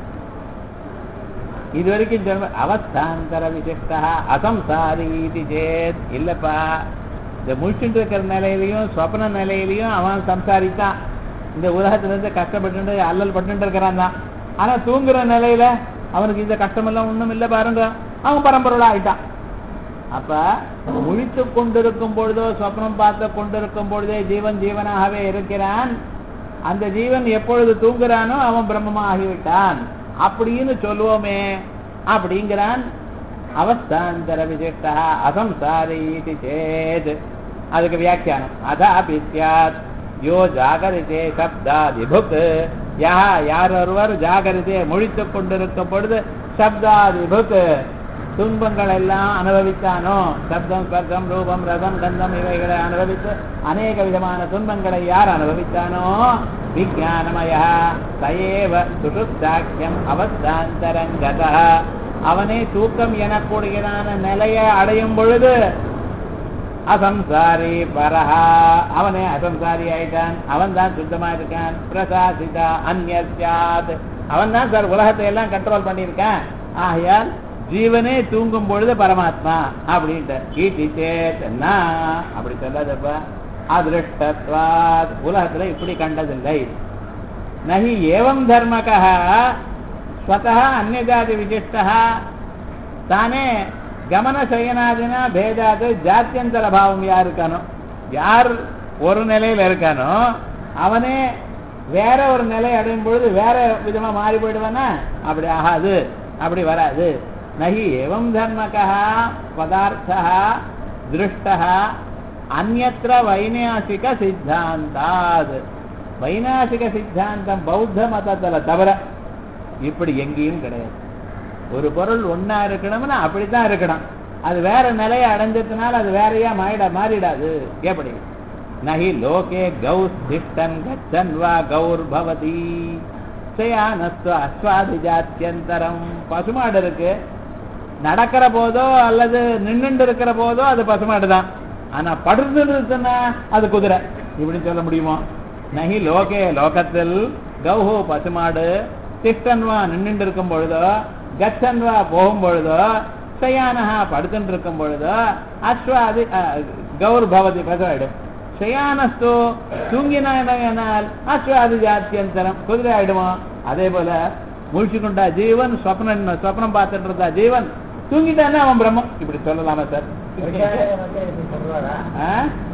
இது வரைக்கும் சொல்ல அவஸ்தாந்தர விசிஷ்டா அசம்சாரி இது சேத் இல்லப்பா இந்த முழிச்சுட்டு இருக்கிற நிலையிலையும் சொப்ன நிலையிலையும் அவன் சம்சாரித்தான் இந்த உலகத்துல இருந்து கஷ்டப்பட்டு அல்லல் பட்டு இருக்கிறான் தான் ஆனா தூங்குற நிலையில அவனுக்கு இந்த கஷ்டமெல்லாம் ஒண்ணும் இல்லை பாருங்க அவன் பரம்பொருளா ஆயிட்டான் அப்ப முழித்து கொண்டிருக்கும் பொழுதோ சொப்னம் பார்த்து கொண்டிருக்கும் பொழுதே ஜீவன் ஜீவனாகவே இருக்கிறான் அந்த ஜீவன் எப்பொழுது தூங்குறானோ அவன் பிரம்மமா ஆகிவிட்டான் அப்படின்னு சொல்லுவோமே அப்படிங்கிறான் அவஸ்தாந்தர விசிஷ்டா அசம்சாரி சேத் அதுக்கு வியாக்கியானம் அதாபி சியாத் யோ ஜாகரித்தே சப்தாதிபுக் யா யார் ஒருவர் ஜாகரித்தே முழித்துக் கொண்டிருக்கும் பொழுது சப்தாதிபுக் துன்பங்கள் எல்லாம் அனுபவித்தானோ சப்தம் ஸ்பர்சம் ரூபம் ரதம் கந்தம் இவைகளை அனுபவித்து அநேக விதமான துன்பங்களை யார் அனுபவித்தானோ விஜயானமய சயேவ சுடுத்தாக்கியம் அவஸ்தாந்தரங்கத அவனே தூக்கம் எனக்கூடியதான நிலையை அடையும் பொழுது அசம்சாரி பரஹா அவனே அசம்சாரி ஆயிட்டான் அவன் தான் சுத்தமா இருக்கான் பிரசாசிதா அந்நியாத் அவன் தான் சார் உலகத்தை எல்லாம் கண்ட்ரோல் பண்ணியிருக்கான் ஆகையால் ஜீவனே தூங்கும் பொழுது பரமாத்மா அப்படின்ட்டு ஈட்டி சேத்தன்னா அப்படி சொல்லாதப்ப அதிருஷ்டத்வாத் உலகத்துல இப்படி கண்டதில்லை நகி ஏவம் தர்மகா ஸ்வதா அந்நியஜாதி விசிஷ்டா தானே கமன சயனாதினா பேதாது ஜாத்தியந்தர பாவம் யார் இருக்கானோ யார் ஒரு நிலையில இருக்கானோ அவனே வேற ஒரு நிலை அடையும் பொழுது வேற விதமா மாறி போயிடுவானா அப்படி ஆகாது அப்படி வராது நகி ஏவம் தர்மகா பதார்த்தா திருஷ்டா அந்நத்திர வைநாசிக சித்தாந்தாத் வைநாசிக சித்தாந்தம் பௌத்த மதத்துல தவிர இப்படி எங்கேயும் கிடையாது ஒரு பொருள் ஒன்னா இருக்கணும்னா அப்படித்தான் இருக்கணும் அது வேற நிலையை அடைஞ்சதுனால அது வேறையா மாறிட மாறிடாது எப்படி நகி லோகே கௌஸ் திஷ்டன் கச்சன் வா கௌர் பவதி சயானஸ்து அஸ்வாதி ஜாத்தியந்தரம் பசுமாடு இருக்கு நடக்கிற போதோ அல்லது நின்னுண்டு இருக்கிற போதோ அது பசுமாடு தான் ஆனா படுத்துன்னா அது குதிரை இப்படின்னு சொல்ல முடியுமோ நகி லோகே லோகத்தில் கௌஹு பசுமாடு திஷ்டன்வா நின்னுண்டு இருக்கும் பொழுதோ கச்சன்வா போகும் பொழுதோ சயானஹா படுத்துட்டு இருக்கும் பொழுதோ அஸ்வாதி கௌர் பவதி பசுவாயிடும் சயானஸ்து தூங்கினால் அஸ்வாதி ஜாத்தியந்தரம் குதிரை ஆயிடுமோ அதே போல முழிச்சுக்கொண்டா ஜீவன் சொப்னம் சொப்னம் பார்த்துட்டு இருந்தா ஜீவன் தூங்கிட்டானே அவன் பிரம்மம் இப்படி சொல்லலாமா சார் சொல்றாரா ஆ?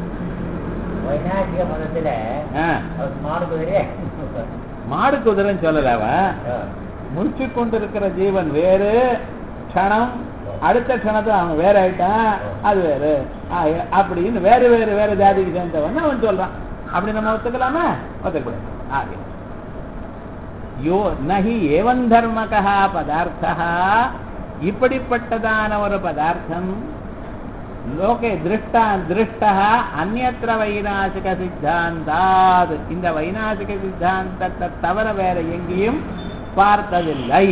வைநாசிக மதத்துல ஆ. அவர் மாடு குதிரையே மாடு குதிரைன்னு சொல்லல அவன் முடிச்சு கொண்டிருக்கிற ஜீவன் வேறு க்ஷணம் அடுத்த க்ஷணத்துல அவன் வேற ஆயிட்டான் அது வேறு ஆ, அப்படின்னு வேறு வேறு வேற ஜாதிக்கு சேர்ந்தவன் அவன் சொல்றான் அப்படி நம்ம ஒத்துக்கலாமா ஒத்துக்கூடாது ஆகே யோ நகி ஏவன் தர்மகா பதார்த்தா இப்படிப்பட்டதான ஒரு பதார்த்தம் லோகே திருஷ்டா திருஷ்டா அந்நத்திர வைநாசிக சித்தாந்தாத் இந்த வைநாசிக சித்தாந்தத்தை தவிர வேற எங்கேயும் பார்த்ததில்லை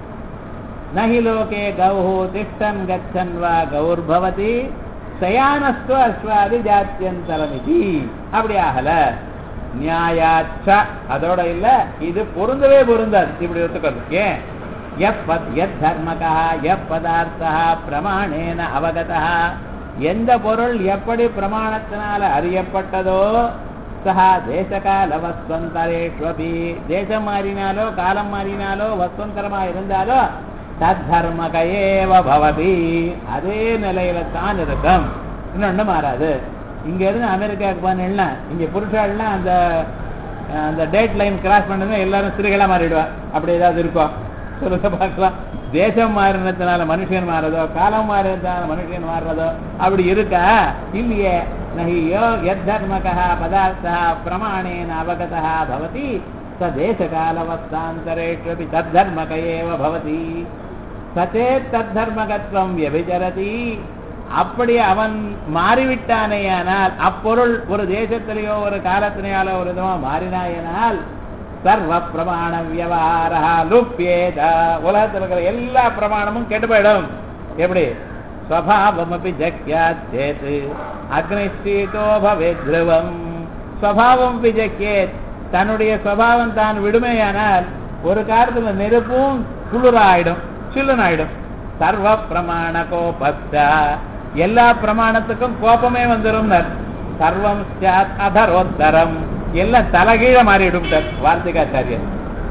நகி லோகே கௌஹு திஷ்டன் கச்சன் வா கௌர்பவதி சயானஸ்து அஸ்வாதி ஜாத்தியந்தரமிதி அப்படி ஆகல நியாயாச்ச அதோட இல்ல இது பொருந்தவே பொருந்தாது இப்படி ஒத்துக்கிறது ஏன் எப்பத் எத் தர்மகா எப்பதார்த்தா பிரமாணேன அவகதா எந்த பொருள் எப்படி பிரமாணத்தினால அறியப்பட்டதோ சஹா தேசகால வஸ்வந்தரேஷ்வபி தேசம் மாறினாலோ காலம் மாறினாலோ வஸ்வந்தரமா இருந்தாலோ தத்தர்மக ஏவ பவதி அதே நிலையில தான் இருக்கும் இன்னொன்னு மாறாது இங்க இருந்து அமெரிக்காவுக்கு போனேன்னா இங்க புருஷாள்லாம் அந்த அந்த டேட் லைன் கிராஸ் பண்ணதுமே எல்லாரும் சிறுகளா மாறிடுவா அப்படி ஏதாவது இருக்கும் சொல்லுங்க பார்க்கலாம் தேசம் மாறினதுனால மனுஷன் மாறதோ காலம் மாறினதுனால மனுஷன் மாறுறதோ அப்படி இருக்கா இல்லையே நகியோ எத்தர்மகா பதார்த்தா பிரமாணேன அவகதா பவதி ச தேசகாலவஸ்தாந்தரேஷ்வபி தத்தர்மக ஏவ பவதி சச்சே தத்தர்மகத்துவம் வியபிச்சரதி அப்படி அவன் மாறிவிட்டானேயானால் அப்பொருள் ஒரு தேசத்திலேயோ ஒரு காலத்திலேயாலோ ஒரு விதமா மாறினாயனால் சர்வ பிரமாண வியவகாரா லுப்பியேத உலகத்தில் இருக்கிற எல்லா பிரமாணமும் கெட்டு போயிடும் எப்படி ஸ்வபாவமபி ஜக்கியாத் சேத் அக்னிஷ்டீதோ பவே திரவம் ஸ்வபாவம் ஜக்கியேத் தன்னுடைய ஸ்வபாவம் தான் விடுமையானால் ஒரு காலத்துல நெருப்பும் குளிராயிடும் சில்லுனாயிடும் சர்வ பிரமாண கோபஸ்த எல்லா பிரமாணத்துக்கும் கோபமே வந்துடும் சர்வம் சாத் அதரோத்தரம் எல்லாம் தலைகீழ மாறிடும் வார்த்திகாச்சாரியர்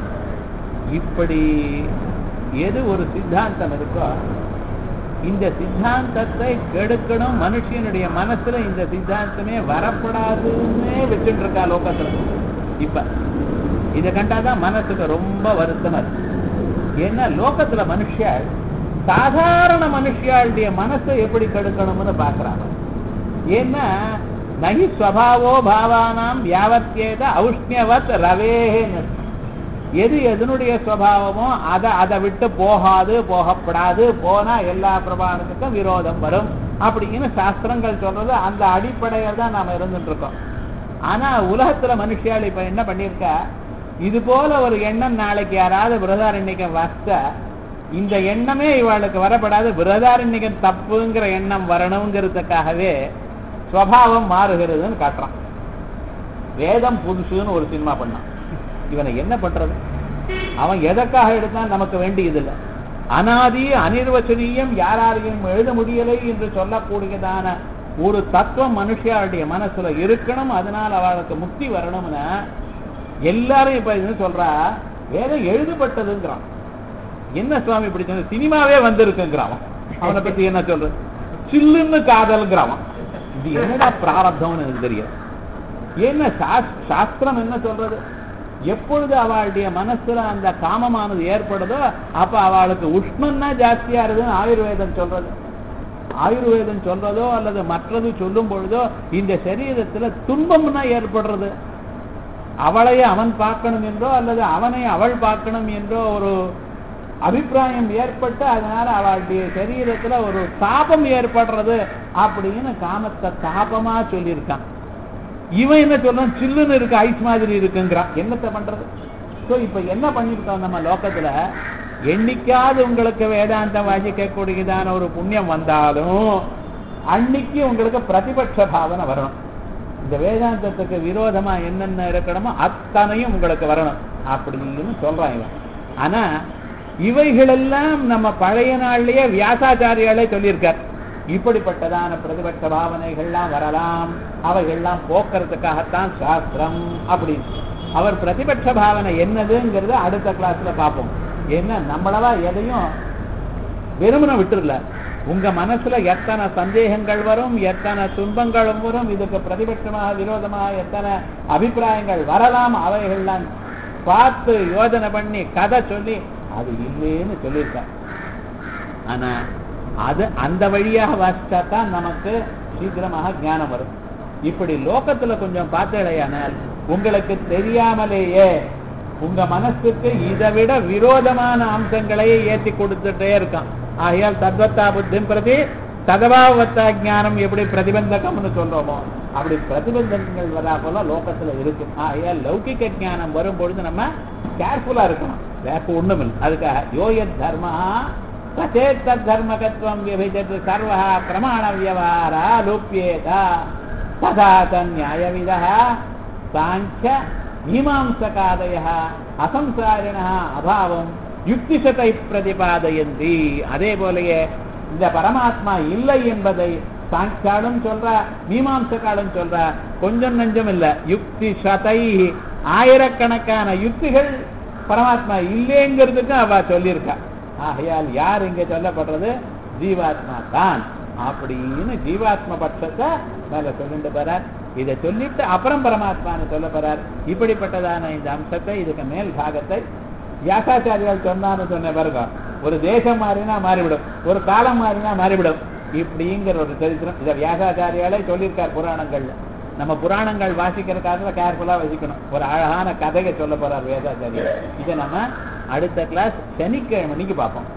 இப்படி எது ஒரு சித்தாந்தம் இருக்கோ இந்த சித்தாந்தத்தை கெடுக்கணும் மனுஷனுடைய மனசுல இந்த சித்தாந்தமே வரப்படாதுன்னே வச்சுட்டு இருக்கா லோகத்துல இப்ப இதை கண்டாதான் மனசுக்கு ரொம்ப வருத்தமா இருக்கு ஏன்னா லோகத்துல மனுஷாள் சாதாரண மனுஷியாளுடைய மனசை எப்படி கெடுக்கணும்னு பாக்குறாங்க ஏன்னா நகி ஸ்வபாவோ பாவானாம் யாவத்தியேத ஔஷ்ணியவத் ரவேன்னு எது எதனுடைய சுவாவமோ அதை அதை விட்டு போகாது போகப்படாது போனா எல்லா பிரமாணத்துக்கும் விரோதம் வரும் அப்படின்னு சாஸ்திரங்கள் சொல்றது அந்த அடிப்படையில் தான் நாம இருந்துட்டு இருக்கோம் ஆனா உலகத்துல மனுஷியால் இப்ப என்ன பண்ணிருக்கா இது போல ஒரு எண்ணம் நாளைக்கு யாராவது பிரதாரண்யக்கம் வச்சா இந்த எண்ணமே இவளுக்கு வரப்படாது பிரதாரண்யகம் தப்புங்கிற எண்ணம் வரணுங்கிறதுக்காகவே சுவாவம் மாறுகிறதுன்னு காட்டுறான் வேதம் புதுசுன்னு ஒரு சினிமா பண்ணான் இவனை என்ன பண்றது அவன் எதற்காக எடுத்தான் நமக்கு வேண்டியதில்லை அனாதி அனிர்வச்சனீயம் யாராரையும் எழுத முடியலை என்று சொல்லக்கூடியதான ஒரு தத்துவம் மனுஷியாளுடைய மனசுல இருக்கணும் அதனால அவளுக்கு முக்தி வரணும்னா எல்லாரும் இப்ப இது சொல்றா வேதம் எழுதப்பட்டதுங்கிறான் என்ன சுவாமி இப்படி சொன்ன சினிமாவே வந்திருக்குங்கிறான் அவனை பத்தி என்ன சொல்றது சில்லுன்னு காதல்ங்கிறான் இது என்னடா பிராரப்தம்னு எனக்கு தெரியும் என்ன சாஸ்திரம் என்ன சொல்றது எப்பொழுது அவளுடைய மனசுல அந்த காமமானது ஏற்படுதோ அப்ப அவளுக்கு உஷ்ணம்னா ஜாஸ்தியா இருக்குன்னு ஆயுர்வேதம் சொல்றது ஆயுர்வேதம் சொல்றதோ அல்லது மற்றது சொல்லும் பொழுதோ இந்த சரீரத்துல துன்பம்னா ஏற்படுறது அவளையே அவன் பார்க்கணும் என்றோ அல்லது அவனை அவள் பார்க்கணும் என்றோ ஒரு அபிப்பிராயம் ஏற்பட்டு அதனால அவளுடைய சரீரத்துல ஒரு தாபம் ஏற்படுறது அப்படின்னு காமத்தை தாபமா சொல்லியிருக்கான் இவன் என்ன சொல்றான் சில்லுன்னு இருக்கு ஐஸ் மாதிரி இருக்குங்கிறான் என்னத்தை பண்றது சோ இப்ப என்ன பண்ணிருக்கோம் நம்ம லோக்கத்துல என்னைக்காவது உங்களுக்கு வேதாந்தம் வாசிக்கக்கூடியதான ஒரு புண்ணியம் வந்தாலும் அன்னைக்கு உங்களுக்கு பிரதிபட்ச பாவனை வரணும் இந்த வேதாந்தத்துக்கு விரோதமா என்னென்ன இருக்கணுமோ அத்தனையும் உங்களுக்கு வரணும் அப்படின்னு சொல்றான் இவன் ஆனா இவைகளெல்லாம் நம்ம பழைய நாள்லயே வியாசாச்சாரியாலே சொல்லியிருக்கார் இப்படிப்பட்டதான பிரதிபட்ச பாவனைகள்லாம் வரலாம் அவைகள்லாம் போக்குறதுக்காகத்தான் சாஸ்திரம் அப்படின்னு அவர் பிரதிபட்ச பாவனை என்னதுங்கிறத அடுத்த கிளாஸ்ல பார்ப்போம் என்ன நம்மளவா எதையும் வெறுமனை விட்டுருல உங்க மனசுல எத்தனை சந்தேகங்கள் வரும் எத்தனை துன்பங்களும் வரும் இதுக்கு பிரதிபட்சமாக விரோதமாக எத்தனை அபிப்பிராயங்கள் வரலாம் அவைகள்லாம் பார்த்து யோஜனை பண்ணி கதை சொல்லி அது இல்லைன்னு சொல்லியிருக்கார் ஆனா அது அந்த வழியாக வாசிச்சா தான் நமக்கு சீக்கிரமாக ஞானம் வரும் இப்படி லோகத்துல கொஞ்சம் பார்த்தடையானால் உங்களுக்கு தெரியாமலேயே உங்க மனசுக்கு இதை விட விரோதமான அம்சங்களையே ஏற்றி கொடுத்துட்டே இருக்கான் ஆகையால் தத்வத்தா புத்தின் பிரதி ததபாவத்தா ஞானம் எப்படி பிரதிபந்தகம்னு சொல்றோமோ அப்படி பிரதிபந்தகங்கள் வரா போல லோகத்துல இருக்கு ஆகையால் லௌகிக ஞானம் வரும் பொழுது நம்ம கேர்ஃபுல்லா இருக்கணும் வேற ஒண்ணும் இல்லை அதுக்காக யோயத் தர்மா சச்சேத் தர்மகத்துவம் விபிஜத் சர்வ பிரமாண வியவஹாரா லூப்பியேதா ததா நியாயவிதா சாங்கிய மீமாம்சகாதய அசம்சாரிண அபாவம் யுக்திசத்தை பிரதிபாதயந்தி அதே போலயே இந்த பரமாத்மா இல்லை என்பதை சாங்கியாலும் சொல்றா மீமாம்சகாலும் சொல்றா கொஞ்சம் நஞ்சம் இல்ல யுக்தி சதை ஆயிரக்கணக்கான யுக்திகள் பரமாத்மா இல்லைங்கிறதுக்கு அவ சொல்லியிருக்கா ஆகையால் யார் இங்க சொல்லப்படுறது ஜீவாத்மா தான் அப்படின்னு ஜீவாத்ம பட்சத்தை மேல சொல்லிட்டு போறார் இதை சொல்லிட்டு அப்புறம் பரமாத்மான்னு சொல்ல போறார் இப்படிப்பட்டதான இந்த அம்சத்தை இதுக்கு மேல் பாகத்தை வியாசாச்சாரியால் சொன்னான்னு சொன்ன பாருங்க ஒரு தேசம் மாறினா மாறிவிடும் ஒரு காலம் மாறினா மாறிவிடும் இப்படிங்கிற ஒரு சரித்திரம் இதை வியாசாச்சாரியாலே சொல்லியிருக்கார் புராணங்கள்ல நம்ம புராணங்கள் வாசிக்கிற காலத்துல கேர்ஃபுல்லா வசிக்கணும் ஒரு அழகான கதையை சொல்ல போறார் வேதாச்சாரியர் இதை நம்ம அடுத்த கிளாஸ் சனிக்கிழமை மணிக்கு பார்ப்போம்